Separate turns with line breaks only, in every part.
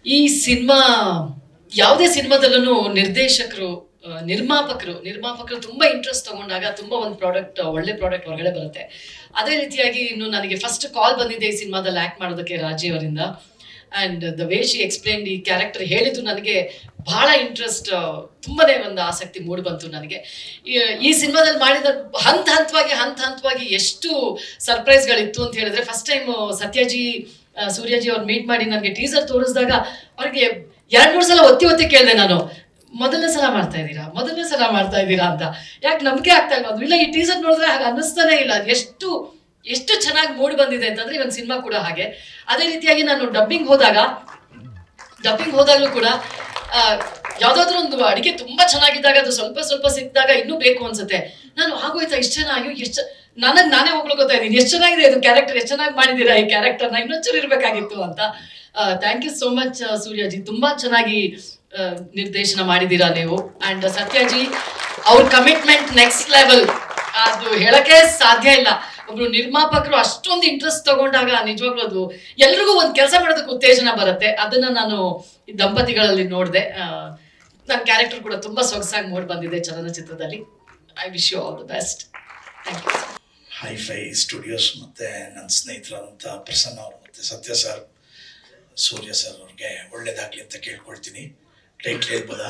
ಈ ಸಿನಿಮಾ ಯಾವುದೇ ಸಿನಿಮಾದಲ್ಲೂ ನಿರ್ದೇಶಕರು ಆ, ನಿರ್ಮಾಪಕರು ನಿರ್ಮಾಪಕರು ತುಂಬಾ ಇಂಟ್ರೆಸ್ಟ್ ತಗೊಂಡಾಗ ತುಂಬಾ ಒಂದು ಪ್ರಾಡಕ್ಟ್ ಒಳ್ಳೆ ಪ್ರಾಡಕ್ಟ್ ಹೊರಗಡೆ ಬರುತ್ತೆ ಅದೇ ರೀತಿಯಾಗಿ ಇನ್ನು ನನಗೆ ಫಸ್ಟ್ ಕಾಲ್ ಬಂದಿದೆ ಈ ಸಿನಿಮಾದಲ್ಲಿ ಆಕ್ಟ್ ಮಾಡೋದಕ್ಕೆ ರಾಜಿ ಅವರಿಂದ and the way she explain ಈ ಕ್ಯಾರೆಕ್ಟರ್ ಹೇಳಿದ್ದು ನನಗೆ ಬಹಳ ಇಂಟ್ರೆಸ್ಟ್ ತುಂಬಾನೇ ಒಂದು ಆಸಕ್ತಿ ಮೂಡಿ ಬಂತು ನನಗೆ ಈ- ಈ ಸಿನಿಮಾದಲ್ಲಿ ಮಾಡಿದ ಹಂತ ಹಂತವಾಗಿ ಹಂತ ಹಂತವಾಗಿ ಎಷ್ಟು ಸರ್ಪ್ರೈಸ್ಗಳಿತ್ತು ಅಂತ ಹೇಳಿದ್ರೆ ಫಸ್ಟ್ ಟೈಮ್ ಸತ್ಯಜಿ ಆ, ಸೂರ್ಯಜಿ ಅವ್ರು ಮೀಟ್ ಮಾಡಿ ನನಗೆ ಟೀಸರ್ ತೋರಿಸಿದಾಗ ಅವ್ರಿಗೆ ಎರಡ್ ಮೂರು ಸಲ ಒತ್ತಿ ಒತ್ತಿ ಕೇಳಿದೆ ನಾನು ಮೊದಲನೇ ಸಲ ಮಾಡ್ತಾ ಇದ್ದೀರಾ ಮೊದಲನೇ ಸಲ ಮಾಡ್ತಾ ಇದ್ದೀರಾ ಅಂತ ಯಾಕೆ ನಂಬಿಕೆ ಆಗ್ತಾ ಇಲ್ಲ ಇಲ್ಲ ಈ ಟೀಸರ್ ನೋಡಿದ್ರೆ ಹಾಗೆ ಅನ್ನಿಸ್ತಾನೆ ಇಲ್ಲ ಅದು ಎಷ್ಟು ಎಷ್ಟು ಚೆನ್ನಾಗಿ ಮೂಡಿ ಬಂದಿದೆ ಅಂತಂದ್ರೆ ಇವನ್ ಸಿನಿಮಾ ಕೂಡ ಹಾಗೆ ಅದೇ ರೀತಿಯಾಗಿ ನಾನು ಡಬ್ಬಿಂಗ್ ಹೋದಾಗ ಡಬ್ಬಿಂಗ್ ಹೋದಾಗಲೂ ಕೂಡ ಆ, ಯಾವ್ದಾದ್ರು ಒಂದು ಅಡಿಗೆ ತುಂಬಾ ಚೆನ್ನಾಗಿದ್ದಾಗ ಅದು ಸ್ವಲ್ಪ ಸ್ವಲ್ಪ ಸಿಕ್ಕಿದಾಗ ಇನ್ನೂ ಬೇಕು ಅನ್ಸುತ್ತೆ ನಾನು ಆಗೋಯ್ತಾ ಇಷ್ಟ ಜನ ಅಯ್ಯೋ ಎಷ್ಟು ನನಗ್ ನಾನೇ ಹೋಗ್ಲಿಕ್ಕೋತಾ ಇದ್ದೀನಿ ಎಷ್ಟು ಚೆನ್ನಾಗಿದೆ ಇದು ಕ್ಯಾರೆಕ್ಟರ್ ಎಷ್ಟು ಚೆನ್ನಾಗಿ ಮಾಡಿದ್ದೀರಾ ಈ ಕ್ಯಾರೆಕ್ಟರ್ನ ಇನ್ನೊಂಚೂರು ಇರ್ಬೇಕಾಗಿತ್ತು ಅಂತ thank you so much Suryaji ತುಂಬಾ ಚೆನ್ನಾಗಿ ಆ, ನಿರ್ದೇಶನ ಮಾಡಿದ್ದೀರಾ ನೀವು ಅಂಡ್ ಸತ್ಯಜಿ ಅವ್ರ ಕಮಿಟ್ಮೆಂಟ್ ನೆಕ್ಸ್ಟ್ ಲೆವೆಲ್ ಅದು ಹೇಳಕ್ಕೆ ಸಾಧ್ಯ ಇಲ್ಲ ಒಬ್ರು ನಿರ್ಮಾಪಕರು ಅಷ್ಟೊಂದು ಇಂಟ್ರೆಸ್ಟ್ ತಗೊಂಡಾಗ ನಿಜವಾಗ್ಲೂ ಅದು ಎಲ್ರಿಗೂ ಒಂದು ಕೆಲಸ ಮಾಡೋದಕ್ಕೆ ಉತ್ತೇಜನ ಬರುತ್ತೆ ಅದನ್ನ ನಾನು ಈ ದಂಪತಿಗಳಲ್ಲಿ ನೋಡಿದೆ ನನ್ನ ಕ್ಯಾರೆಕ್ಟರ್ ಕೂಡ ತುಂಬಾ ಸೊಗಸಾಗಿ ಮೂಡ್ ಬಂದಿದೆ ಚಲನಚಿತ್ರದಲ್ಲಿ I wish you all the best thank you
HiFi Studios ಮತ್ತು ನನ್ನ ಸ್ನೇಹಿತರಾದಂಥ ಪ್ರಸನ್ನ ಅವರು ಮತ್ತು ಸತ್ಯ ಸರ್ ಸೂರ್ಯ ಸರ್ ಅವ್ರಿಗೆ ಒಳ್ಳೇದಾಗಲಿ ಅಂತ ಕೇಳ್ಕೊಳ್ತೀನಿ ಟೈಟ್ಲ್ ಹೇಳ್ಬೋದಾ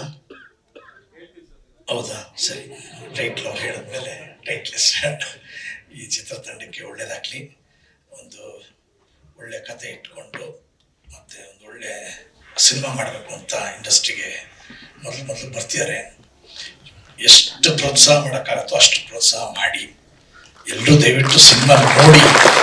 ಹೌದಾ ಸರಿ ಟೈಟ್ಲ್ ಅವ್ರು ಹೇಳಿದ್ಮೇಲೆ ಟೈಟ್ಲ್ ಸ್ಟಾರ್ಟ್ ಈ ಚಿತ್ರತಂಡಕ್ಕೆ ಒಳ್ಳೇದಾಗಲಿ ಒಂದು ಒಳ್ಳೆ ಕತೆ ಇಟ್ಕೊಂಡು ಮತ್ತು ಒಂದು ಒಳ್ಳೆ ಸಿನಿಮಾ ಮಾಡಬೇಕು ಅಂತ ಇಂಡಸ್ಟ್ರಿಗೆ ಮೊದಲು ಮೊದಲು ಬರ್ತಿದ್ದಾರೆ ಎಷ್ಟು ಪ್ರೋತ್ಸಾಹ ಮಾಡೋಕ್ಕಾಗತ್ತೋ ಅಷ್ಟು ಪ್ರೋತ್ಸಾಹ ಮಾಡಿ ಎಲ್ಲರೂ ದಯವಿಟ್ಟು ಸಿನಿಮಾ ನೋಡಿ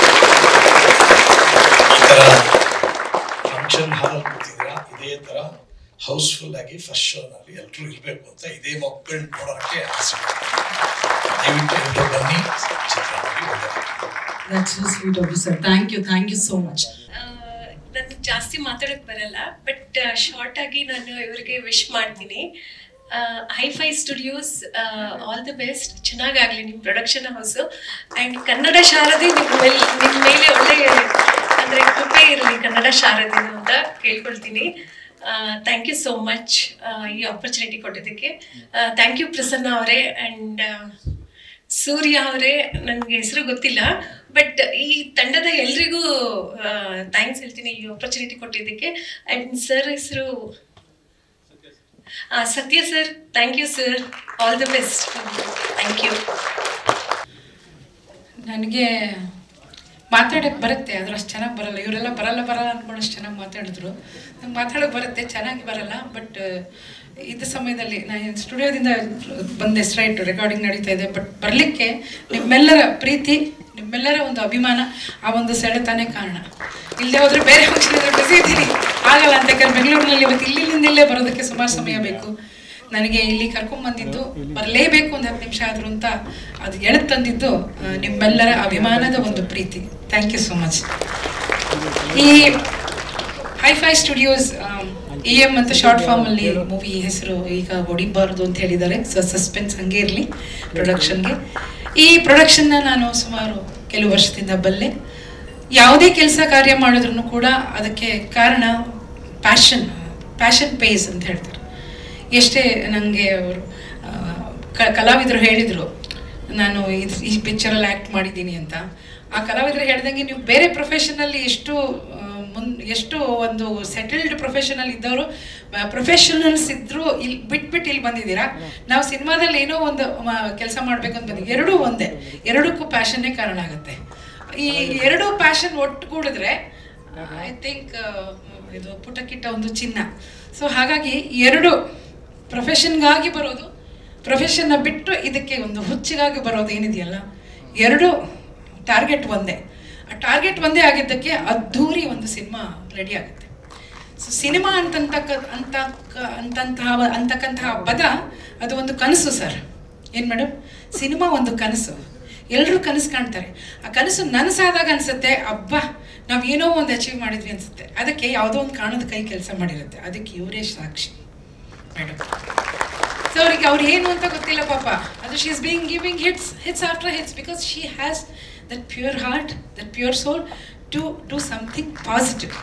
ಈ ಥರ ಫಂಕ್ಷನ್ ಹಾಲ್ ಕೂತಿದ್ದೀರಾ ಇದೇ ಥರ ಹೌಸ್ಫುಲ್ ಆಗಿ ಫಸ್ಟ್ ಶೋನಲ್ಲಿ ಎಲ್ಲರೂ ಇರಬೇಕು ಅಂತ ಇದೇ ಮಕ್ಕಳು ನೋಡೋಕ್ಕೆ ಆಸೆ ದಯವಿಟ್ಟು ಎಲ್ಲರೂ ಬನ್ನಿ ಚಿತ್ರ ನೋಡಿ ಒಳ್ಳೆಯದಾಗಲಿ
that's sweet of sir thank you thank you so much
ನನಗೆ ಜಾಸ್ತಿ ಮಾತಾಡಕ್ ಬರಲ್ಲ ಬಟ್ ಶಾರ್ಟ್ ಆಗಿ ನಾನು ಇವರಿಗೆ ವಿಶ್ ಮಾಡ್ತೀನಿ HiFi Studios all the best ಚೆನ್ನಾಗಾಗಲಿ ನಿಮ್ಮ production house and Kannada Sharadi ನಿಮ್ಮ ಮೇಲೆ ನಿಮ್ಮ ಮೇಲೆ ಒಳ್ಳೆ ಅಂದರೆ ಕೃಪೆ ಇರಲಿ ಕನ್ನಡ ಶಾರದಿ ಅಂತ ಕೇಳ್ಕೊಳ್ತೀನಿ ಥ್ಯಾಂಕ್ ಯು ಸೋ ಮಚ್ ಈ ಆಪರ್ಚುನಿಟಿ ಕೊಟ್ಟಿದ್ದಕ್ಕೆ ಥ್ಯಾಂಕ್ ಯು ಪ್ರಸನ್ನ ಅವರೇ ಆ್ಯಂಡ್ ಸೂರ್ಯ ಅವರೇ ನನಗೆ ಹೆಸರು ಗೊತ್ತಿಲ್ಲ ಬಟ್ ಈ ತಂಡದ ಎಲ್ರಿಗೂ ಥ್ಯಾಂಕ್ಸ್ ಹೇಳ್ತೀನಿ ಈ ಆಪರ್ಚುನಿಟಿ ಕೊಟ್ಟಿದ್ದಕ್ಕೆ ಆ್ಯಂಡ್ ಸರ್ ಹೆಸರು Satya sir thank you sir all the best thank you
ನನಗೆ ಮಾತಾಡೋಕ್ಕೆ ಬರುತ್ತೆ ಆದ್ರೆ ಅಷ್ಟು ಚೆನ್ನಾಗಿ ಬರಲ್ಲ ಇವರೆಲ್ಲ ಬರಲ್ಲ ಬರಲ್ಲ ಅಂದ್ಕೊಂಡು ಅಷ್ಟು ಚೆನ್ನಾಗಿ ಮಾತಾಡಿದ್ರು ನಂಗೆ ಮಾತಾಡೋಕೆ ಬರುತ್ತೆ ಚೆನ್ನಾಗಿ ಬರಲ್ಲ ಬಟ್ ಇದ್ದ ಸಮಯದಲ್ಲಿ ನಾನು ಸ್ಟುಡಿಯೋದಿಂದ ಬಂದೆ ಸ್ಟ್ರೈಟ್ ರೆಕಾರ್ಡಿಂಗ್ ನಡೀತಾ ಇದೆ ಬಟ್ ಬರಲಿಕ್ಕೆ ನಿಮ್ಮೆಲ್ಲರ ಪ್ರೀತಿ ನಿಮ್ಮೆಲ್ಲರ ಒಂದು ಅಭಿಮಾನ ಆ ಒಂದು ಸೆಳೆತಾನೇ ಕಾರಣ ಇಲ್ಲದೆ ಹೋದರೆ ಬೇರೆ ಫಂಕ್ಷನ್ ಇದ್ರೆ ಬಿಸಿ ಇದ್ದೀನಿ ಆಗಲ್ಲ ಅಂತ ಯಾಕಂದ್ರೆ ಬೆಂಗಳೂರಿನಲ್ಲಿ ಇವತ್ತು ಇಲ್ಲಿಂದ ಇಲ್ಲೇ ಬರೋದಕ್ಕೆ ಸುಮಾರು ಸಮಯ ಬೇಕು ನನಗೆ ಇಲ್ಲಿ ಕರ್ಕೊಂಡ್ಬಂದಿದ್ದು ಬರಲೇಬೇಕು ಒಂದು ಹತ್ತು ನಿಮಿಷ ಆದರೂ ಅಂತ ಅದು ಎಳೆದು ತಂದಿದ್ದು ಆ, ನಿಮ್ಮೆಲ್ಲರ ಅಭಿಮಾನದ ಒಂದು ಪ್ರೀತಿ ಥ್ಯಾಂಕ್ ಯು ಸೋ ಮಚ್ ಈ ಹೈಫೈ ಸ್ಟುಡಿಯೋಸ್ ಇ ಎಮ್ ಅಂತ ಶಾರ್ಟ್ ಫಾರ್ಮಲ್ಲಿ ಮೂವಿ ಹೆಸರು ಈಗ ಹೊಡಿಬಾರ್ದು ಅಂತ ಹೇಳಿದ್ದಾರೆ ಸೊ ಸಸ್ಪೆನ್ಸ್ ಹಂಗೆ ಇರಲಿ ಪ್ರೊಡಕ್ಷನ್ಗೆ ಈ ಪ್ರೊಡಕ್ಷನ್ನ ನಾನು ಸುಮಾರು ಕೆಲವು ವರ್ಷದಿಂದ ಬಲ್ಲೆ ಯಾವುದೇ ಕೆಲಸ ಕಾರ್ಯ ಮಾಡಿದ್ರು ಕೂಡ ಅದಕ್ಕೆ ಕಾರಣ ಪ್ಯಾಷನ್ ಪ್ಯಾಷನ್ ಪೇಸ್ ಅಂತ ಹೇಳ್ತಾರೆ ಎಷ್ಟೇ ನನಗೆ ಅವರು ಕಲಾವಿದರು ಹೇಳಿದರು ನಾನು ಇದು ಈ ಪಿಕ್ಚರಲ್ಲಿ ಆ್ಯಕ್ಟ್ ಮಾಡಿದ್ದೀನಿ ಅಂತ ಆ ಕಲಾವಿದರು ಹೇಳ್ದಂಗೆ ನೀವು ಬೇರೆ ಪ್ರೊಫೆಷನಲ್ಲಿ ಎಷ್ಟು ಆ, ಮುನ್ ಎಷ್ಟು ಒಂದು ಸೆಟಲ್ಡ್ ಪ್ರೊಫೆಷನಲ್ ಇದ್ದವರು ಪ್ರೊಫೆಷನಲ್ಸ್ ಇದ್ದರೂ ಇಲ್ಲಿ ಬಿಟ್ಬಿಟ್ಟು ಇಲ್ಲಿ ಬಂದಿದ್ದೀರಾ ನಾವು ಸಿನಿಮಾದಲ್ಲಿ ಏನೋ ಒಂದು ಕೆಲಸ ಮಾಡಬೇಕು ಅಂತ ಬಂದಿದ್ದೀವಿ ಎರಡೂ ಒಂದೇ ಎರಡಕ್ಕೂ ಪ್ಯಾಷನ್ನೇ ಕಾರಣ ಆಗುತ್ತೆ ಈ ಎರಡು ಪ್ಯಾಷನ್ ಒಟ್ಟುಗೂಡಿದ್ರೆ ಐ ಥಿಂಕ್ ಇದು ಪುಟಕಿಟ್ಟ ಒಂದು ಚಿನ್ನ ಸೊ ಹಾಗಾಗಿ ಎರಡು ಪ್ರೊಫೆಷನ್ಗಾಗಿ ಬರೋದು ಪ್ರೊಫೆಷನ್ನ ಬಿಟ್ಟು ಇದಕ್ಕೆ ಒಂದು ಹುಚ್ಚಿಗಾಗಿ ಬರೋದು ಏನಿದೆಯಲ್ಲ ಎರಡು ಟಾರ್ಗೆಟ್ ಒಂದೇ ಆ ಟಾರ್ಗೆಟ್ ಒಂದೇ ಆಗಿದ್ದಕ್ಕೆ ಅದ್ಧೂರಿ ಒಂದು ಸಿನಿಮಾ ರೆಡಿ ಆಗುತ್ತೆ ಸೊ ಸಿನಿಮಾ ಅಂತಂತಕ್ಕ ಅಂತ ಅಂತಂತಹ ಅಂತಕ್ಕಂತಹ ಪದ ಅದು ಒಂದು ಕನಸು ಸರ್ ಏನು ಮೇಡಮ್ ಸಿನಿಮಾ ಒಂದು ಕನಸು ಎಲ್ಲರೂ ಕನಸು ಕಾಣ್ತಾರೆ ಆ ಕನಸು ನನಸಾದಾಗ ಅನಿಸುತ್ತೆ ಅಬ್ಬಾ ನಾವು ಏನೋ ಒಂದು ಅಚೀವ್ ಮಾಡಿದ್ವಿ ಅನ್ಸುತ್ತೆ ಅದಕ್ಕೆ ಯಾವುದೋ ಒಂದು ಕಾಣದ ಕೈ ಕೆಲಸ ಮಾಡಿರುತ್ತೆ ಅದಕ್ಕೆ ಇವರೇ ಸಾಕ್ಷಿ ಮೇಡಮ್ ಸೊ ಅವ್ರಿಗೆ ಅವ್ರು ಏನು ಅಂತ ಗೊತ್ತಿಲ್ಲ ಪಾಪ ಅದು she is being giving hits hits after hits because she has that pure heart that pure soul to do something positive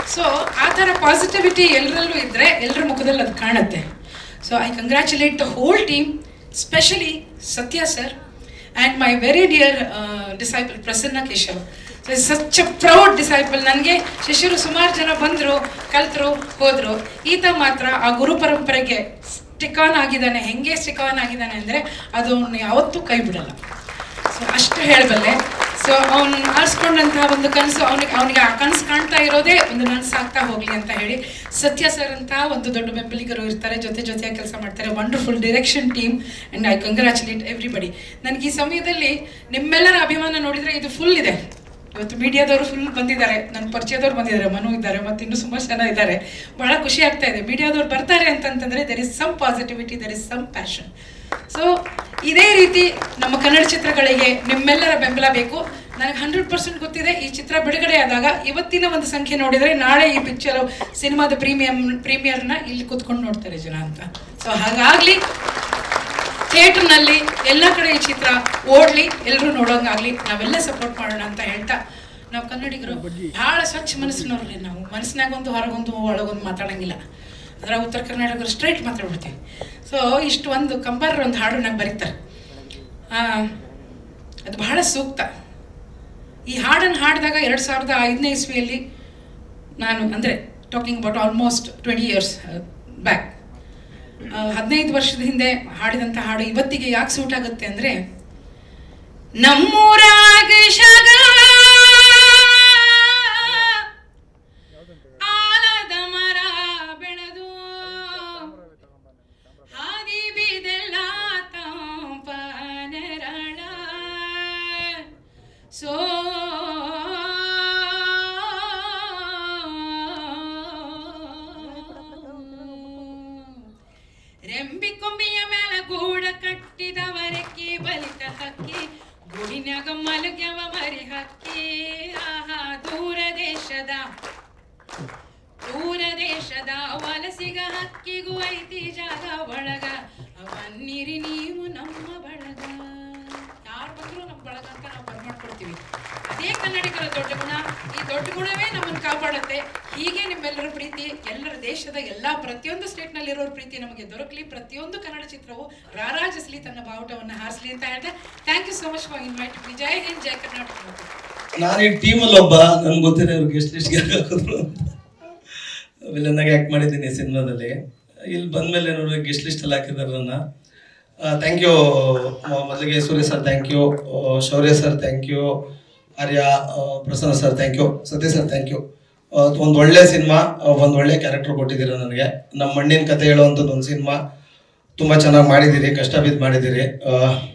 so ಆ ಥರ ಪಾಸಿಟಿವಿಟಿ ಎಲ್ಲರಲ್ಲೂ ಇದ್ದರೆ ಎಲ್ಲರ ಮುಖದಲ್ಲಿ ಅದು ಕಾಣುತ್ತೆ so I congratulate the whole team specially Satya sir and my very dear disciple Prasanna Keshav so such a proud disciple ನನಗೆ ಶಿಷ್ಯರು ಸುಮಾರು ಜನ ಬಂದರು ಕಲ್ತರು ಹೋದರು ಈತ ಮಾತ್ರ ಆ ಗುರು ಪರಂಪರೆಗೆ ಸ್ಟಿಕ್ ಆನ್ ಆಗಿದ್ದಾನೆ ಹೆಂಗೆ ಸ್ಟಿಕ್ ಆನ್ ಆಗಿದ್ದಾನೆ ಅಂದರೆ ಅದು ಅವ್ನು ಯಾವತ್ತೂ ಕೈ ಬಿಡಲ್ಲ ಸೊ ಅಷ್ಟು ಹೇಳಬಲ್ಲೆ ಸೊ ಅವನು ಆರಿಸ್ಕೊಂಡಂತಹ ಒಂದು ಕನಸು ಅವನಿಗೆ ಅವನಿಗೆ ಆ ಕನಸು ಕಾಣ್ತಾ ಇರೋದೇ ಒಂದು ನನಸಾಗ್ತಾ ಹೋಗ್ಲಿ ಅಂತ ಹೇಳಿ ಸತ್ಯ ಸರ್ ಅಂತ ಒಂದು ದೊಡ್ಡ ಬೆಂಬಲಿಗರು ಇರ್ತಾರೆ ಜೊತೆ ಜೊತೆ ಕೆಲಸ ಮಾಡ್ತಾರೆ wonderful direction team and I congratulate everybody ನನಗೆ ಈ ಸಮಯದಲ್ಲಿ ನಿಮ್ಮೆಲ್ಲರ ಅಭಿಮಾನ ನೋಡಿದರೆ ಇದು ಫುಲ್ ಇದೆ ಇವತ್ತು ಮೀಡಿಯಾದವರು ಫುಲ್ ಬಂದಿದ್ದಾರೆ ನನ್ನ ಪರಿಚಯದವ್ರು ಬಂದಿದ್ದಾರೆ ಮನು ಇದ್ದಾರೆ ಮತ್ತು ಇನ್ನೂ ಸುಮಾರು ಜನ ಇದ್ದಾರೆ ಬಹಳ ಖುಷಿ ಆಗ್ತಾ ಇದೆ ಮೀಡಿಯಾದವ್ರು ಬರ್ತಾರೆ ಅಂತಂತಂದರೆ there is some positivity there is some passion so ಇದೇ ರೀತಿ ನಮ್ಮ ಕನ್ನಡ ಚಿತ್ರಗಳಿಗೆ ನಿಮ್ಮೆಲ್ಲರ ಬೆಂಬಲ ಬೇಕು ನನಗೆ ಹಂಡ್ರೆಡ್ ಪರ್ಸೆಂಟ್ ಗೊತ್ತಿದೆ ಈ ಚಿತ್ರ ಬಿಡುಗಡೆ ಆದಾಗ ಇವತ್ತಿನ ಒಂದು ಸಂಖ್ಯೆ ನೋಡಿದರೆ ನಾಳೆ ಈ ಪಿಕ್ಚರ್ ಸಿನಿಮಾದ ಪ್ರೀಮಿಯಂ ಪ್ರೀಮಿಯರ್ನ ಇಲ್ಲಿ ಕೂತ್ಕೊಂಡು ನೋಡ್ತಾರೆ ಜನ ಅಂತ ಸೊ ಹಾಗಾಗಲಿ ಥಿಯೇಟರ್ನಲ್ಲಿ ಎಲ್ಲ ಕಡೆ ಈ ಚಿತ್ರ ಓಡ್ಲಿ ಎಲ್ಲರೂ ನೋಡೋಂಗಾಗ್ಲಿ ನಾವೆಲ್ಲ ಸಪೋರ್ಟ್ ಮಾಡೋಣ ಅಂತ ಹೇಳ್ತಾ ನಾವು ಕನ್ನಡಿಗರು ಬಹಳ ಸ್ವಚ್ಛ ಮನಸ್ಸಿನವ್ರಲ್ಲಿ ನಾವು ಮನಸ್ಸಿನಾಗ ಒಂದು ಹೊರಗೊಂದು ಒಳಗೊಂದು ಮಾತಾಡಂಗಿಲ್ಲ ಅಂದ್ರೆ ಉತ್ತರ ಕರ್ನಾಟಕರು ಸ್ಟ್ರೈಟ್ ಮಾತಾಡ್ಬಿಡ್ತೀವಿ ಸೊ ಇಷ್ಟು ಒಂದು ಕಂಬಾರ ಒಂದು ಹಾಡು ನಂಗೆ ಬರೀತಾರೆ ಆ, ಅದು ಬಹಳ ಸೂಕ್ತ ಈ ಹಾಡನ್ನು ಹಾಡಿದಾಗ ಎರಡು ಸಾವಿರದ ಐದನೇ ಇಸ್ವಿಯಲ್ಲಿ ನಾನು ಅಂದರೆ talking about almost twenty years back ಹದಿನೈದು ವರ್ಷದ ಹಿಂದೆ ಹಾಡಿದಂಥ ಹಾಡು ಇವತ್ತಿಗೆ ಯಾಕೆ ಸೂಟ್ ಆಗುತ್ತೆ ಅಂದರೆ ನಮ್ಮೂರಾಗ ಶಗ ಆಲದ ಮರ ಬೆಳೆದು ಹಾದಿ ಬೀದೆಲ್ಲ ತಂಪ ನೆರಳ ಸೋ ರೆಂಬಿ ಕೊಂಬಿಯ ಮ್ಯಾಲ ಗೂಡ ಕಟ್ಟಿದವರಕ್ಕಿ ಬಲಿತ ಹಕ್ಕಿ ಗೂಡಿನ್ಯಾಗ ಮಲಗ್ಯವ ಮರಿ ಹಕ್ಕಿ ಆಹಾ ದೂರ ದೇಶದ ದೂರ ದೇಶದ ವಲಸಿಗ ಹಕ್ಕಿಗೂ ಐತಿ ಜಾಗ ಒಳಗ ಬನ್ನಿರಿ ನೀವು ನಮ್ಮ ಬಳಗ ಯಾರು ಬಂದ್ರು ನಮ್ಮ ಬಳಗ ಅಂತ ನಾವು ಬರ್ಮಾಡ್ಕೊಡ್ತೀವಿ ಅದೇ ಕನ್ನಡಿಗರ ದೊಡ್ಡ ಗುಣ ಈ ದೊಡ್ಡ ಗುಣವೇ ನಮ್ಮನ್ನು ಕಾಪಾಡುತ್ತೆ ಹೀಗೆ ನಿಮ್ಮೆಲ್ಲರ ಪ್ರೀತಿ ಎಲ್ಲರ ದೇಶದ ಎಲ್ಲಾ ಪ್ರತಿಯೊಂದು ಸ್ಟೇಟ್ ನಲ್ಲಿರೋರ ಪ್ರೀತಿ ನಮಗೆ ದೊರಕಲಿ ಪ್ರತಿಯೊಂದು ಕನ್ನಡ ಚಿತ್ರವು ರಾರಾಜಿಸಲಿ ತನ್ನ ಬಾವುಟವನ್ನು ಹಾರಿಸಲಿ ಅಂತ ಹೇಳ್ದೆ thank you so much for invite me Jai Hind Jai Karnataka
ನಾನು ಈ ಟೀಮಲ್ಲಿ ಒಬ್ಬ ನನ್ಗೆ ಗೊತ್ತಿಲ್ಲ ಇವ್ರು ಗೆಸ್ಟ್ ಲಿಸ್ಟ್ಗೆ ಹಾಕಿದ್ರು ಅಂತ ವಿಲನ್ನಾಗಿ ಆ್ಯಕ್ಟ್ ಮಾಡಿದ್ದೀನಿ ಸಿನಿಮಾದಲ್ಲಿ ಇಲ್ಲಿ ಬಂದಮೇಲೆ ನೋಡಿ ಗೆಸ್ಟ್ ಲಿಸ್ಟಲ್ಲಿ ಹಾಕಿದ್ದಾರೆ ನನ್ನ ಥ್ಯಾಂಕ್ ಯು ಮೊದಲಿಗೆ Surya sir thank you Shaurya sir thank you Arya ಆ, Prasanna sir thank you Satya sir thank you ಒಂದು ಒಳ್ಳೆ ಸಿನಿಮಾ ಒಂದು ಒಳ್ಳೆ ಕ್ಯಾರೆಕ್ಟರ್ ಕೊಟ್ಟಿದ್ದೀರ ನನಗೆ ನಮ್ಮ ಮಣ್ಣಿನ ಕತೆ ಹೇಳುವಂಥದ್ದು ಒಂದು ಸಿನಿಮಾ ತುಂಬ ಚೆನ್ನಾಗಿ ಮಾಡಿದ್ದೀರಿ ಕಷ್ಟ ಬಿದ್ದು ಮಾಡಿದ್ದೀರಿ ಆ,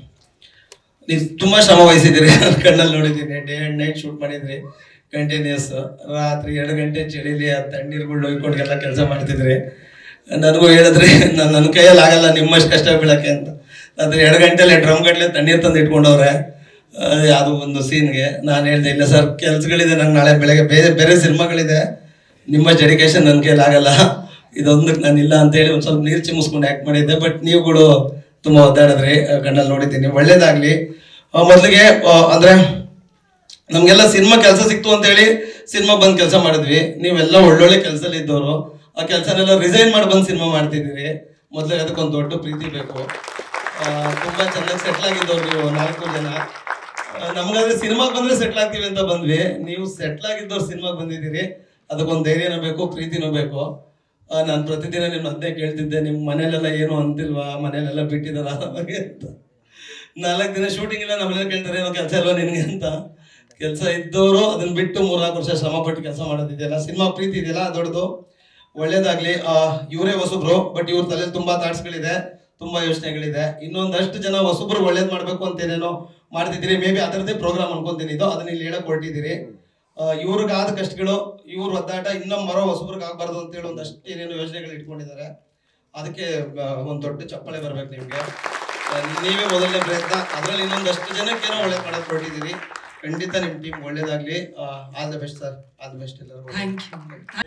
ನೀವು ತುಂಬಾ ಶ್ರಮ ವಹಿಸಿದ್ದೀರಿ ನನ್ನ ಕಣ್ಣಲ್ಲಿ ನೋಡಿದ್ದೀನಿ ಡೇ ಅಂಡ್ ನೈಟ್ ಶೂಟ್ ಮಾಡಿದ್ರಿ ಕಂಟಿನ್ಯೂಸ್ ರಾತ್ರಿ ಎರಡು ಗಂಟೆ ಚಳಿಲಿ ಆ ತಣ್ಣೀರುಗಳು ಒಯ್ಕೊಂಡೆಲ್ಲ ಕೆಲಸ ಮಾಡ್ತಿದ್ರಿ ನನಗೂ ಹೇಳಿದ್ರಿ ನಾನು ನನ್ನ ಕೈಯಲ್ಲಿ ಆಗಲ್ಲ ನಿಮ್ಮಷ್ಟು ಕಷ್ಟ ಬೀಳಕ್ಕೆ ಅಂತ ಅದ್ರ ಎರಡು ಗಂಟೆಲಿ ಡ್ರಮ್ ಗಟ್ಟಲೆ ತಣ್ಣೀರು ತಂದು ಇಟ್ಕೊಂಡವ್ರೆ ಆ, ಯಾವುದು ಒಂದು ಸೀನ್ಗೆ ನಾನು ಹೇಳ್ದೆ ಇಲ್ಲ ಸರ್ ಕೆಲ್ಸಗಳಿದೆ ನಂಗೆ ನಾಳೆ ಬೆಳಗ್ಗೆ ಬೇರೆ ಬೇರೆ ಸಿನಿಮಾಗಳಿದೆ ನಿಮ್ಮ ಡೆಡಿಕೇಶನ್ ನನ್ನ ಕೈಯಲ್ಲಿ ಆಗಲ್ಲ ಇದೊಂದಕ್ಕೆ ನಾನು ಇಲ್ಲ ಅಂತ ಹೇಳಿ ಒಂದು ಸ್ವಲ್ಪ ನೀರು ಚಿಮ್ಮಿಸ್ಕೊಂಡು ಆ್ಯಕ್ಟ್ ಮಾಡಿದ್ದೆ ಬಟ್ ನೀವುಗಳು ತುಂಬ ಒದ್ದಾಡಿದ್ರಿ ಆ, ಕಣ್ಣಲ್ಲಿ ನೋಡಿದ್ದೀನಿ ಒಳ್ಳೇದಾಗ್ಲಿ ಆ, ಮೊದ್ಲಿಗೆ ಆ, ಅಂದ್ರೆ ನಮ್ಗೆಲ್ಲ ಸಿನಿಮಾ ಕೆಲಸ ಸಿಕ್ತು ಅಂತ ಹೇಳಿ ಸಿನಿಮಾ ಬಂದು ಕೆಲಸ ಮಾಡಿದ್ವಿ ನೀವೆಲ್ಲ ಒಳ್ಳೊಳ್ಳೆ ಕೆಲಸದಲ್ಲಿ ಇದ್ದವರು ಆ ಕೆಲಸನೆಲ್ಲ ರಿಸೈನ್ ಮಾಡಿ ಬಂದು ಸಿನಿಮಾ ಮಾಡ್ತಿದ್ದೀರಿ ಮೊದಲಿಗೆ ಅದಕ್ಕೊಂದು ದೊಡ್ಡ ಪ್ರೀತಿ ಬೇಕು ಆ, ತುಂಬಾ ಚೆನ್ನಾಗಿ ಸೆಟ್ಲ್ ಆಗಿದ್ದವ್ರು ನೀವು ನಾಲ್ಕು ಜನ ಆ, ನಮ್ಗಾದ್ರೆ ಸಿನಿಮಾಗೆ ಬಂದ್ರೆ ಸೆಟ್ಲ್ ಆಗ್ತೀವಿ ಅಂತ ಬಂದ್ವಿ ನೀವು ಸೆಟ್ಲ್ ಆಗಿದ್ದವ್ರು ಸಿನಿಮಾಗೆ ಬಂದಿದ್ದೀರಿ ಅದಕ್ಕೊಂದು ಧೈರ್ಯನೂ ಬೇಕು ಪ್ರೀತಿನೂ ಬೇಕು ನಾನು ಪ್ರತಿದಿನ ನಿಮ್ಮ ಅದೇ ಕೇಳ್ತಿದ್ದೆ ನಿಮ್ಮ ಮನೇಲೆಲ್ಲ ಏನು ಅಂತಿಲ್ವಾ ಮನೇಲೆಲ್ಲ ಬಿಟ್ಟಿದಾರ ನಮಗೆ ಅಂತ ನಾಲ್ಕು ದಿನ ಶೂಟಿಂಗ್ ಇಲ್ಲ ನಮ್ಮನೆಲ್ಲ ಕೇಳ್ತಾರೆ ಏನೋ ಕೆಲಸ ಇಲ್ವಾ ನಿನಗೆ ಅಂತ ಕೆಲಸ ಇದ್ದವರು ಅದನ್ನ ಬಿಟ್ಟು ಮೂರ್ನಾಲ್ಕು ವರ್ಷ ಶ್ರಮ ಪಟ್ಟು ಕೆಲಸ ಮಾಡೋದಿದೆಯಲ್ಲ ಸಿನಿಮಾ ಪ್ರೀತಿ ಇದೆಯಲ್ಲ ದೊಡ್ಡದು ಒಳ್ಳೇದಾಗ್ಲಿ ಇವರೇ ಹೊಸಬ್ರು ಬಟ್ ಇವ್ರ ತಲೆಯಲ್ಲಿ ತುಂಬಾ ಥಾಟ್ಸ್ಗಳಿದೆ ತುಂಬಾ ಯೋಚನೆಗಳಿದೆ ಇನ್ನೊಂದಷ್ಟು ಜನ ಹೊಸಬ್ರು ಒಳ್ಳೇದ್ ಮಾಡ್ಬೇಕು ಅಂತ ಏನೇನೋ ಮಾಡ್ತಿದ್ದೀರಿ ಮೇ ಬಿ ಅದರದ್ದೇ ಪ್ರೋಗ್ರಾಮ್ ಅನ್ಕೊಂತೀನಿ ಇದು ಅದನ್ನ ಇಲ್ಲಿ ಹೇಳಕ್ ಹೊರಟಿದ್ದೀರಿ ಇವ್ರಿಗಾದ ಕಷ್ಟಗಳು ಇವ್ರ ಒದ್ದಾಟ ಇನ್ನೊಮ್ಮೆ ಬರೋ ಹೊಸಬ್ರಿಗೆ ಆಗ್ಬಾರ್ದು ಅಂತ ಹೇಳಿ ಒಂದಷ್ಟು ಏನೇನೋ ಯೋಜನೆಗಳು ಇಟ್ಕೊಂಡಿದ್ದಾರೆ ಅದಕ್ಕೆ ಆ, ಒಂದ್ ದೊಡ್ಡ ಚಪ್ಪಳೆ ಬರ್ಬೇಕು ನಿಮ್ಗೆ ಆ, ನೀವೇ ಮೊದಲನೇ ಪ್ರಯತ್ನ ಅದ್ರಲ್ಲಿ ಇನ್ನೊಂದಷ್ಟು ಜನಕ್ಕೆ ಏನೋ ಒಳ್ಳೇದ್ ಮಾಡಕ್ ಹೊರಟಿದ್ದೀರಿ ಖಂಡಿತ ನಿಮ್ ಟೀಮ್ ಒಳ್ಳೇದಾಗ್ಲಿ all the best sir all the best ಎಲ್ಲರೂ
ಥ್ಯಾಂಕ್ ಯು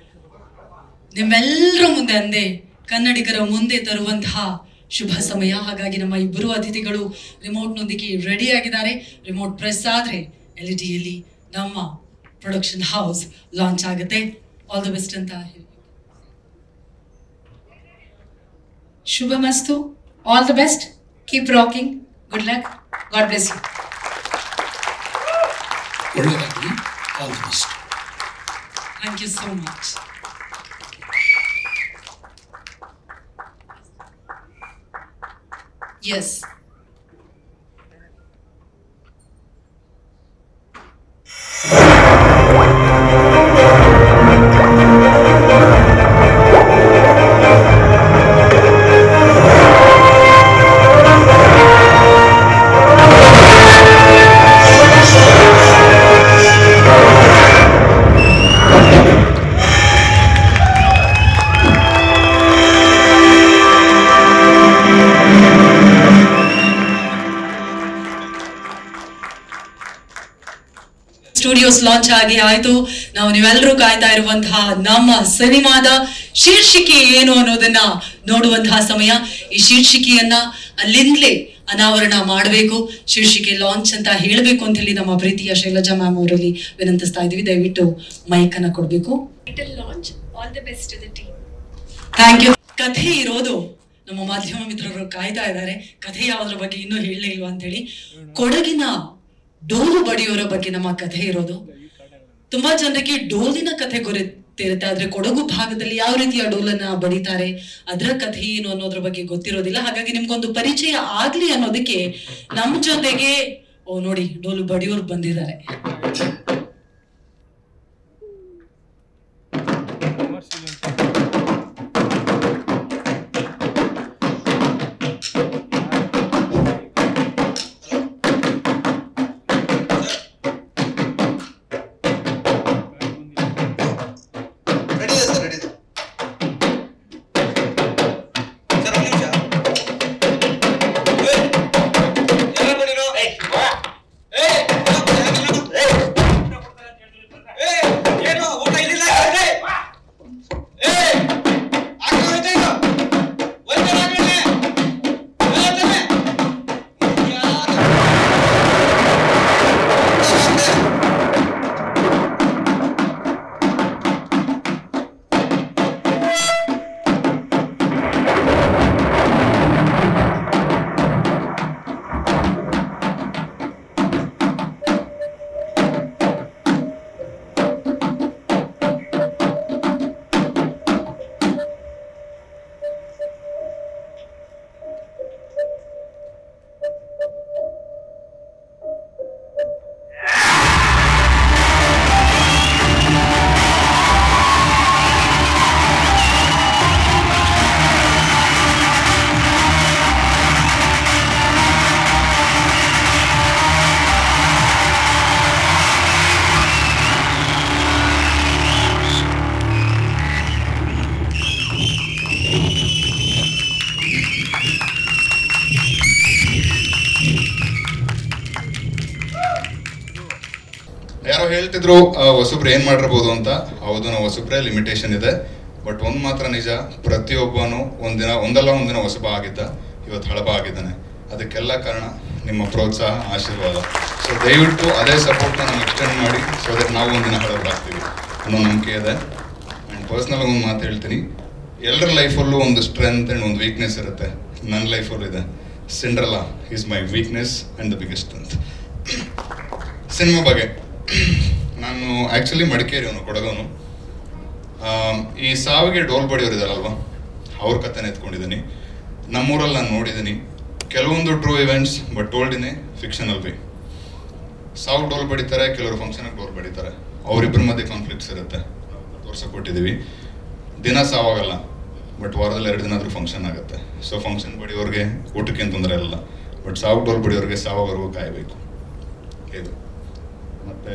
ನಿಮ್ಮೆಲ್ಲರ ಮುಂದೆ ಅಂದೆ ಕನ್ನಡಿಗರ ಮುಂದೆ ತರುವಂತಹ ಶುಭ ಸಮಯ ಹಾಗಾಗಿ ನಮ್ಮ ಇಬ್ಬರು ಅತಿಥಿಗಳು ರಿಮೋಟ್ನೊಂದಿಗೆ ರೆಡಿ ಆಗಿದ್ದಾರೆ ರಿಮೋಟ್ ಪ್ರೆಸ್ ಆದ್ರೆ ಎಲ್ ಯಲ್ಲಿ ನಮ್ಮ ಪ್ರೊಡಕ್ಷನ್ ಹೌಸ್ ಲಾಂಚ್ ಆಗುತ್ತೆ
ಆಲ್ ದ ಬೆಸ್ಟ್ ಅಂತ ಹೇಳಿ ಶುಭಮಸ್ತು all the best keep rocking good luck God bless you
ಒಳ್ಳೆಯದಾಗಲಿ all the best
thank you so much S Studios launch ಆಗಿ ಆಯ್ತು ನಾವು ನೀವೆಲ್ಲರೂ ಕಾಯ್ತಾ ಇರುವಂತಹ ನಮ್ಮ ಸಿನಿಮಾದ ಶೀರ್ಷಿಕೆ ಏನು ಅನ್ನೋದನ್ನ ನೋಡುವಂತಹ ಸಮಯ ಈ ಶೀರ್ಷಿಕೆಯನ್ನ ಅಲ್ಲಿಂದಲೇ ಅನಾವರಣ ಮಾಡಬೇಕು ಶೀರ್ಷಿಕೆ ಲಾಂಚ್ ಅಂತ ಹೇಳಬೇಕು ಅಂತ ಹೇಳಿ ನಮ್ಮ ಪ್ರೀತಿಯ ಶೈಲಜಾ ಮ್ಯಾಮ್ ಅವರಲ್ಲಿ ವಿನಂತಿಸ್ತಾ ಇದೀವಿ ದಯವಿಟ್ಟು ಮೈಕ್ ಅನ್ನ ಕೊಡಬೇಕು
Title launch. All the best to the team.
Thank you ಕಥೆ ಇರೋದು ನಮ್ಮ ಮಾಧ್ಯಮ ಮಿತ್ರರು ಕಾಯ್ತಾ ಇದ್ದಾರೆ ಕಥೆ ಯಾವ್ದ್ರ ಬಗ್ಗೆ ಇನ್ನೂ ಹೇಳಲೇ ಇಲ್ವಾ ಅಂತ ಹೇಳಿ ಕೊಡಗಿನ ಡೋಲು ಬಡಿಯೋರ ಬಗ್ಗೆ ನಮ್ಮ ಕಥೆ ಇರೋದು ತುಂಬಾ ಜನರಿಗೆ ಡೋಲಿನ ಕಥೆ ಗೊತ್ತಿರುತ್ತೆ ಆದ್ರೆ ಕೊಡಗು ಭಾಗದಲ್ಲಿ ಯಾವ ರೀತಿಯ ಡೋಲನ್ನ ಬಡಿತಾರೆ ಅದರ ಕಥೆ ಏನು ಅನ್ನೋದ್ರ ಬಗ್ಗೆ ಗೊತ್ತಿರೋದಿಲ್ಲ ಹಾಗಾಗಿ ನಿಮ್ಗೊಂದು ಪರಿಚಯ ಆಗ್ಲಿ ಅನ್ನೋದಕ್ಕೆ ನಮ್ ಜೊತೆಗೆ ಓ ನೋಡಿ ಡೋಲು ಬಡಿಯೋರು ಬಂದಿದ್ದಾರೆ
ರೆಡಿ ಇದೆ ಸರ್ ರೆಡಿ ಇದೆ ಸರ್ ಒಂದು ನಿಮಿಷ ಏಯ್, ಎಲ್ಲ ಬನ್ನಿರೋ. ಏಯ್, ಎಲ್ಲ ಬನ್ನಿ, ಹಾಗೆಲ್ಲ ಬನ್ನಿ. ಏಯ್, ಏನು ಊಟ ಇಲ್ಲಿಲ್ಲ ಏಯ್, ಏಯ್, ಆಗ್ತಾ ಹೋಯ್ತಾ ಇದು? ಒಂದೇ ಆಗ್ಲಿಲ್ಲ. ಎಲ್ಲ ತಾನೆ? ಯಾರು?
ಯಾರೋ ಹೇಳ್ತಿದ್ರು ಆ, ಹೊಸಬ್ರು ಏನ್ ಮಾಡಿರ್ಬೋದು ಅಂತ ಹೌದು ನಾವು ಹೊಸಬ್ರೆ ಲಿಮಿಟೇಷನ್ ಇದೆ ಬಟ್ ಒಂದ್ ಮಾತ್ರ ನಿಜ ಪ್ರತಿಯೊಬ್ಬನು ಒಂದಿನ ಒಂದಲ್ಲ ಒಂದಿನ ಹೊಸಬ ಆಗಿದ್ದ ಇವತ್ತು ಹಳಬ ಆಗಿದ್ದಾನೆ ಅದಕ್ಕೆಲ್ಲ ಕಾರಣ ನಿಮ್ಮ ಪ್ರೋತ್ಸಾಹ ಆಶೀರ್ವಾದ ಸೊ ದಯವಿಟ್ಟು ಅದೇ ಸಪೋರ್ಟ್ನ ನಮ್ಗೆ ಎಕ್ಸ್ಟೆಂಡ್ ಮಾಡಿ ಸೊ ದಟ್ ನಾವು ಒಂದಿನ ಹಳಬರಾಗ್ತೀವಿ ಅನ್ನೋ ನಂಬಿಕೆ ಇದೆ ಆ್ಯಂಡ್ ಪರ್ಸ್ನಲ್ ಒಂದು ಮಾತು ಹೇಳ್ತೀನಿ ಎಲ್ಲರ ಲೈಫಲ್ಲೂ ಒಂದು ಸ್ಟ್ರೆಂತ್ ಆ್ಯಂಡ್ ಒಂದು ವೀಕ್ನೆಸ್ ಇರುತ್ತೆ ನನ್ನ ಲೈಫಲ್ಲೂ ಇದೆ Cinderella is my weakness and the biggest strength cinema ಬಗ್ಗೆ ನಾನು ಆ್ಯಕ್ಚುಲಿ ಮಡಿಕೇರಿಯವನು ಕೊಡಗವನು ಆಮ್, ಈ ಸಾವಿಗೆ ಡೋಲ್ ಬಡಿಯೋರಿದಾರಲ್ವಾ ಅವ್ರ ಕಥೆನ ಎತ್ಕೊಂಡಿದ್ದೀನಿ ನಮ್ಮೂರಲ್ಲಿ ನಾನು ನೋಡಿದ್ದೀನಿ ಕೆಲವೊಂದು true events but told in a fictional way ಸಾವು ಡೋಲ್ ಬಡಿತಾರೆ ಕೆಲವರು ಫಂಕ್ಷನ್ಗೆ ಡೋಲ್ ಬಡಿತಾರೆ ಅವರಿಬ್ಬರ ಮಧ್ಯೆ ಕಾನ್ಫ್ಲಿಕ್ಟ್ಸ್ ಇರುತ್ತೆ ತೋರ್ಸಕ್ಕೆ ಕೊಟ್ಟಿದ್ದೀವಿ ದಿನ ಸಾವಾಗಲ್ಲ ಬಟ್ ವಾರದಲ್ಲಿ ಎರಡು ದಿನ ಆದರೂ ಫಂಕ್ಷನ್ ಆಗುತ್ತೆ ಸೊ ಫಂಕ್ಷನ್ ಬಡಿಯೋರಿಗೆ ಊಟಕ್ಕೆ ಏನು ತೊಂದರೆ ಇಲ್ಲ ಬಟ್ ಸಾವು ಡೋಲ್ ಬಡಿಯೋರಿಗೆ ಸಾವವರೆಗೂ ಕಾಯಬೇಕು ಇದು ಮತ್ತೆ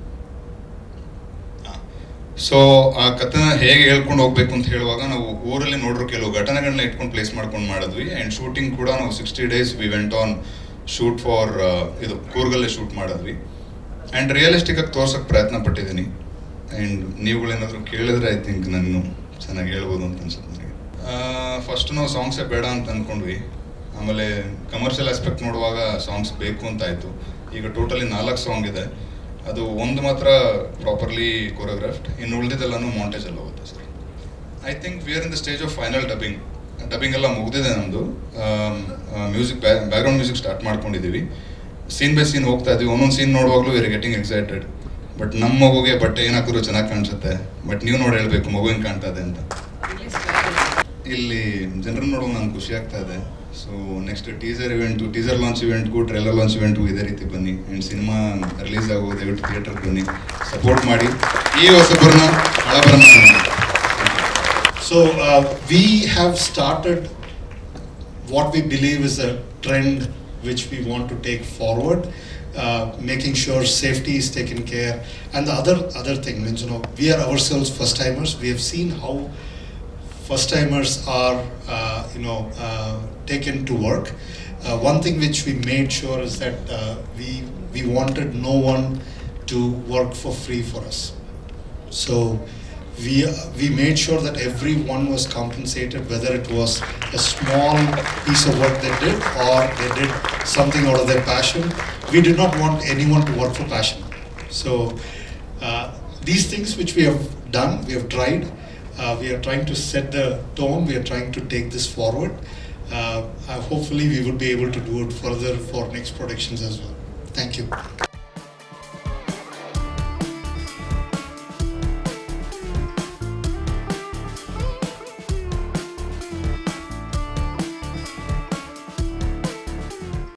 ಸೊ ಆ ಕಥೆನ ಹೇಗೆ ಹೇಳ್ಕೊಂಡು ಹೋಗ್ಬೇಕು ಅಂತ ಹೇಳುವಾಗ ನಾವು ಊರಲ್ಲಿ ನೋಡಿರೋ ಕೆಲವು ಘಟನೆಗಳನ್ನ ಇಟ್ಕೊಂಡು ಪ್ಲೇಸ್ ಮಾಡ್ಕೊಂಡು ಮಾಡಿದ್ವಿ ಆ್ಯಂಡ್ ಶೂಟಿಂಗ್ ಕೂಡ ನಾವು sixty days we went on shoot for ಇದು ಕೂರ್ಗಲ್ಲೇ ಶೂಟ್ ಮಾಡಿದ್ವಿ ಆ್ಯಂಡ್ ರಿಯಲಿಸ್ಟಿಕ್ ಆಗಿ ತೋರ್ಸೋಕೆ ಪ್ರಯತ್ನ ಪಟ್ಟಿದ್ದೀನಿ ಆ್ಯಂಡ್ ನೀವುಗಳೇನಾದರೂ ಕೇಳಿದ್ರೆ ಐ ಥಿಂಕ್ ನಾನು ಚೆನ್ನಾಗಿ ಹೇಳ್ಬೋದು ಅಂತ ಅನ್ಸುತ್ತೆ ನನಗೆ ಫಸ್ಟ್ ನಾವು ಸಾಂಗ್ಸೇ ಬೇಡ ಅಂತ ಅಂದ್ಕೊಂಡ್ವಿ ಆಮೇಲೆ ಕಮರ್ಷಿಯಲ್ ಆಸ್ಪೆಕ್ಟ್ ನೋಡುವಾಗ ಸಾಂಗ್ಸ್ ಬೇಕು ಅಂತ ಆಯಿತು ಈಗ ಟೋಟಲಿ ನಾಲ್ಕು ಸಾಂಗ್ ಇದೆ ಅದು ಒಂದು ಮಾತ್ರ ಪ್ರಾಪರ್ಲಿ ಕೊರಿಯೋಗ್ರಾಫ್ಡ್ ಇನ್ನು ಉಳಿದಿದ್ದೆಲ್ಲನೂ ಮಾಂಟೇಜಲ್ಲಿ ಹೋಗುತ್ತೆ sir I think we are in the stage of final dubbing dubbing ಎಲ್ಲ ಮುಗಿದಿದೆ ನಮ್ಮದು ಮ್ಯೂಸಿಕ್ ಬ್ಯಾಕ್ಗ್ರೌಂಡ್ ಮ್ಯೂಸಿಕ್ ಸ್ಟಾರ್ಟ್ ಮಾಡ್ಕೊಂಡಿದ್ದೀವಿ ಸೀನ್ ಬೈ ಸೀನ್ ಹೋಗ್ತಾ ಇದ್ದೀವಿ ಒಂದೊಂದು ಸೀನ್ ನೋಡುವಾಗಲೂ we are getting excited but ನಮ್ಮ ಮಗುಗೆ ಬಟ್ಟೆ ಏನು ಹಾಕಿದ್ರು ಚೆನ್ನಾಗಿ ಕಾಣಿಸುತ್ತೆ ಬಟ್ ನೀವು ನೋಡಿ ಹೇಳ್ಬೇಕು ಮಗು ಹೆಂಗೆ ಕಾಣ್ತಾ ಇದೆ ಅಂತ ಇಲ್ಲಿ ಜನರನ್ನ ನೋಡುವಾಗ ನಂಗೆ ಖುಷಿ ಆಗ್ತಾ ಇದೆ so next teaser event teaser launch ಇವೆಂಟ್ಗೂ ಟ್ರೈಲರ್ ಲಾಂಚ್ ಇವೆಂಟ್ಗೂ ಇದೇ ರೀತಿ ಬನ್ನಿ ಆ್ಯಂಡ್ ಸಿನಿಮಾ ರಿಲೀಸ್ ಆಗೋ ದಯವಿಟ್ಟು ಥಿಯೇಟರ್ಗೆ ಬನ್ನಿ ಸಪೋರ್ಟ್ ಮಾಡಿ ಈ ಹೊಸಬರನ್ನ ಹಳಬರನ್ನ
So uh, we have started what we believe is a trend which we want to take forward, uh, making sure safety is taken care. And the other other thing means you know we are ourselves first timers. We have seen how first timers are uh, you know uh, taken to work. Uh, one thing which we made sure is that uh, we we wanted no one to work for free for us. So we we made sure that everyone was compensated, whether it was a small piece of work they did or they did something out of their passion. We did not want anyone to work for passion. So uh, these things which we have done, we have tried. Uh, we are trying to set the tone. We are trying to take this forward. Uh, uh, hopefully, we would be able to do it further for next productions as well. Thank you.